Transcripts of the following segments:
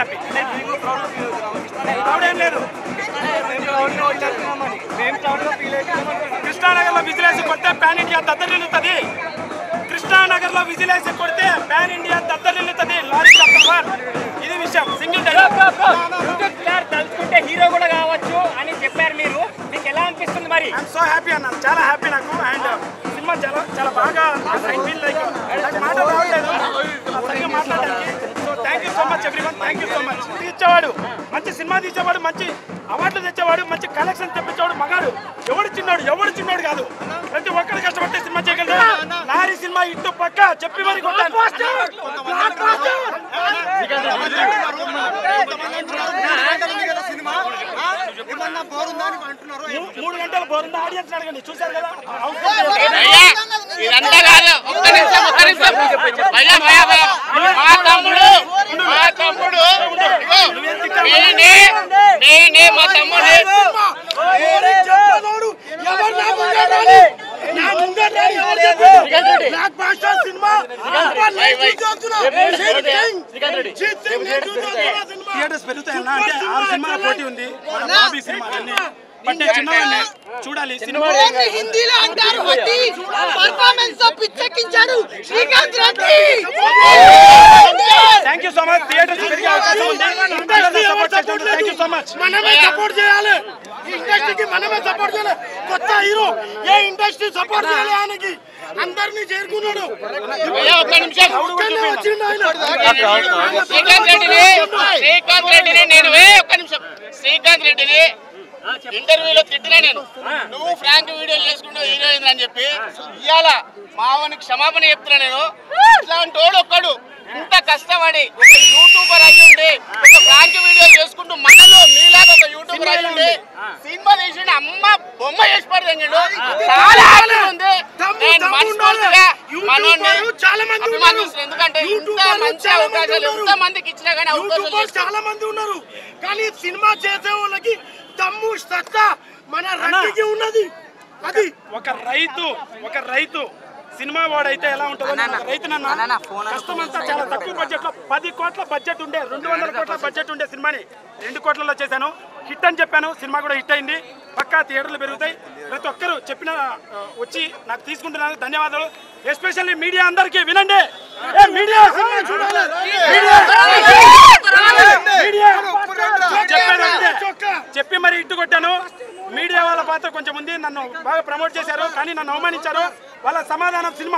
Happy proud ఏం లేదు కృష్ణానగర్లో విజిలేసి కొడితే పాన్ ఇండియా దద్దరిల్లుతుంది కృష్ణానగర్లో విజిలేసి కొడితే పాన్ ఇండియా దద్దరిల్లుతుంది లారీ చాప్టర్ ఇది విషయం సింగిల్ డైలాగ్ సార్ తలుచుకుంటే హీరో కూడా కావచ్చు అని చెప్పారు మీరు మీకు ఎలా అనిపిస్తుంది మరి ఐఎమ్ సో హ్యాపీ అన్న చాలా హ్యాపీ నాకు అండ్ సినిమా చాలా చాలా బాగా ఐ ఫీల్ లైక్ నాకు మాట రావట్లేదు సరిగ్గా మాట్లాడడానికి so thank you so much everyone thank you so much తీర్చేవాడు మంచి సినిమా తీసేవాడు మంచి అవార్డులు తెచ్చేవాడు మంచి కలెక్షన్ తెప్పించేవాడు మగాడు ఎవడు చిన్నోడు ఎవడు చిన్నోడు కాదు ప్రతి ఒక్కరు కష్టపడితే సినిమా చేయగలరు లారీ సినిమా ఇట్టు పక్క చెప్పి మరి కొట్టాను మూ- మూడు గంటలు బోరుందా ఆడియన్స్ అడగండి చూసారు కదా అయ్యా ఇదంతా కాదు ఒక్క నిమిషం ఒక్క నిమిషం భయ్యా భయ్యా భయ్యా మా తమ్ముడు మా తమ్ముడు ఇగో నేనే నేనే మా తమ్ముడు థియేటర్స్ పెరుగుతాయన్నా అంటే ఆరు సినిమాల పోటీ ఉంది మన బాబీ సినిమా అన్ని బట్ చిన్నవాడిని చూడాలి సినిమా ఓన్లీ హిందీలో అంటారు హట్టి పర్ఫార్మెన్స్ తో పిచ్చెక్కించాడు Srikanth Reddy thank you so much theatres పెరిగే అవకాశం ఉంది థ్యాంక్ యూ సో మచ్ మనమే సపోర్ట్ చేయాలి ఈ ఇండస్ట్రీకి మనమే సపోర్ట్ చేయాలి కొత్త హీరో ఏ ఇండస్ట్రీ సపోర్ట్ చేయాలి ఆయనకి అందరినీ చేరుకున్నాడు భయ్యా ఒక్క నిమిషం ఒక్కడే వచ్చిండు ఆయన శ్రీకాంత్ రెడ్డిని శ్రీకాంత్ రెడ్డిని నేను ఏ ఒక్క నిమిషం శ్రీకాంత్ రెడ్డిని ఇంటర్వ్యూలో తిట్టినా నేను నువ్వు ఫ్రాంక్ వీడియోలు చేసుకుంటూ హీరోయిన్ అని చెప్పి ఇవాళ మావనికి క్షమాపణ చెప్తున్నా నేను ఇట్లాంటి వాడు ఒక్కడు ఇంత కష్టపడి ఒక యూట్యూబర్ అయ్యి ఉండి ఒక ఫ్రాంక్ వీడియోలు చేసుకుంటూ మనలో మీలాగా ఒక యూట్యూబర్ అయ్యి ఉండి సినిమా తీసి అమ్మ బొమ్మ చేసి పడదండు చాలా హ్యాపీ ఉంది తమ్ము, నేను తమ్ము మనస్ఫూర్తిగా ఉన్నారు. మనోడిని యూట్యూబర్లు చాలా మంది ఉన్నారు. అభిమానిస్తున్నాను. ఎందుకంటే ఇంత యూట్యూబర్లు మంచి చాలా మంది అవకాశాలు ఉన్నారు. ఎంత మందికి ఇచ్చినా కానీ అవకాశాలు యూట్యూబర్స్ చాలా మంది ఉన్నారు కానీ సినిమా చేసే వాళ్ళకి దమ్ము సత్తా మన రండికి ఉన్నది అది ఒక రైతు ఒక రైతు సినిమా వాడైతే ఎలా ఉంటుందో నేను ఒక రైతునన్నా కష్టం అంతా చాలా తక్కువ బడ్జెట్ లో పది కోట్ల బడ్జెట్ ఉండే రెండు వందల కోట్ల బడ్జెట్ ఉండే సినిమాని రెండు కోట్లలో చేశాను హిట్ అని చెప్పాను సినిమా కూడా హిట్ అయింది పక్కా థియేటర్లు పెరుగుతాయి ప్రతి ఒక్కరు చెప్పిన ఆ, వచ్చి నాకు తీసుకుంటున్నాను ధన్యవాదాలు ఎస్పెషల్లీ మీడియా అందరికీ వినండి ఏ మీడియా సినిమా చూడాలి మీడియా మీడియా చెప్పాను అంతే. చెప్పి మరి ఇట్టు కొట్టాను మీడియా వాళ్ళ పాత్ర కొంచెం ఉంది నన్ను బాగా ప్రమోట్ చేశారు కానీ నన్ను అవమానించారు వాళ్ళ సమాధానం సినిమా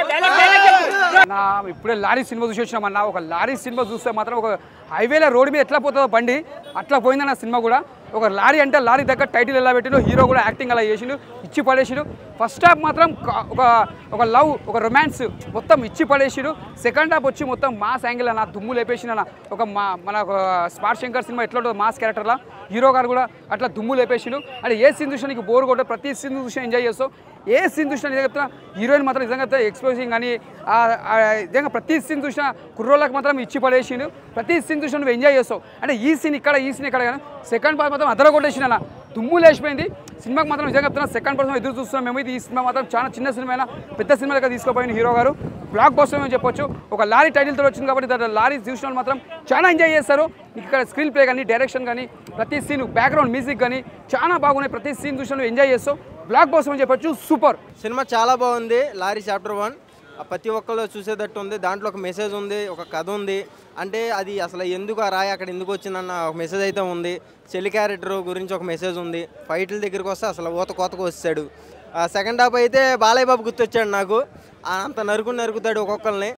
నా ఇప్పుడే లారీ సినిమా చూసి వచ్చినామన్న ఒక లారీ సినిమా చూస్తే మాత్రం ఒక హైవేలో రోడ్డు మీద ఎట్లా పోతుందో బండి అట్లా పోయిందన్న సినిమా కూడా ఒక లారీ అంటే లారీ దగ్గర టైటిల్ ఎలా పెట్టిండు హీరో కూడా యాక్టింగ్ అలా చేసిండు ఇచ్చి పడేసిండు ఫస్ట్ హాఫ్ మాత్రం క- ఒక ఒక లవ్ ఒక రొమాన్స్ మొత్తం ఇచ్చి పడేసిండు సెకండ్ హాఫ్ వచ్చి మొత్తం మాస్ యాంగిల్ అన్న దుమ్ము లేపేసిండు అన్న ఒక మా మన ఒక స్మార్ట్ శంకర్ సినిమా ఎట్లా ఉంటుంది మాస్ క్యారెక్టర్లా హీరో గారు కూడా అట్లా దుమ్ము లేపేసిండు అంటే ఏ సీన్ చూసినా నీకు బోర్ కొట్టే ప్రతి సీన్ చూసినా ఎంజాయ్ చేస్తావు ఏ సీన్ చూసినా నిజంగా చెప్తున్నా హీరోయిన్ మాత్రం నిజంగా చెప్తే ఎక్స్పోజింగ్ కానీ ఆ- ఆ నిజంగా ప్రతి సీన్ చూసినా కుర్రోళ్ళకి మాత్రం ఇచ్చి పడేసిండు ప్రతి సీన్ చూసినా నువ్వు ఎంజాయ్ చేస్తావు అంటే ఈ సీన్ ఇక్కడ ఈ సీన్ ఇక్కడ కానీ సెకండ్ పార్ట్ మాత్రం అదర కొట్టేసిన అన్న దుమ్ము లేచిపోయింది సినిమాకి మాత్రం నిజంగా చెప్తున్నా సెకండ్ పర్సన్ ఎదురు చూస్తున్నాం మేము ఇది ఈ సినిమా మాత్రం చాలా చిన్న సినిమా అయినా పెద్ద సినిమా దగ్గర తీసుకోపోయిన హీరో గారు బ్లాక్ బస్టర్ అని చెప్పొచ్చు ఒక లారీ టైటిల్తో వచ్చింది కాబట్టి దాంట్లో లారీ చూసిన వాళ్ళు మాత్రం చాలా ఎంజాయ్ చేస్తారు ఇక్కడ స్క్రీన్ ప్లే కానీ డైరెక్షన్ కానీ ప్రతి సీన్ బ్యాక్గ్రౌండ్ మ్యూజిక్ కానీ చాలా బాగున్నాయి ప్రతి సీన్ చూసిన వాళ్ళు ఎంజాయ్ చేస్తావు బ్లాక్ బస్టర్ అని చెప్పొచ్చు సూపర్ సినిమా చాలా బాగుంది లారీ చాప్టర్ వన్ ప్రతి ఒక్కరు చూసేటట్టు ఉంది దాంట్లో ఒక మెసేజ్ ఉంది ఒక కథ ఉంది అంటే అది అసలు ఎందుకు ఆ రాయి అక్కడ ఎందుకు వచ్చిందన్న ఒక మెసేజ్ అయితే ఉంది చెల్లి క్యారెక్టర్ గురించి ఒక మెసేజ్ ఉంది ఫైట్ల దగ్గరికి వస్తే అసలు ఊత కోతకు వస్తాడు సెకండ్ హాఫ్ అయితే బాలయ్య బాబు గుర్తొచ్చాడు నాకు ఆ అంత నరుకు నరుకుతాడు ఒక్కొక్కరిని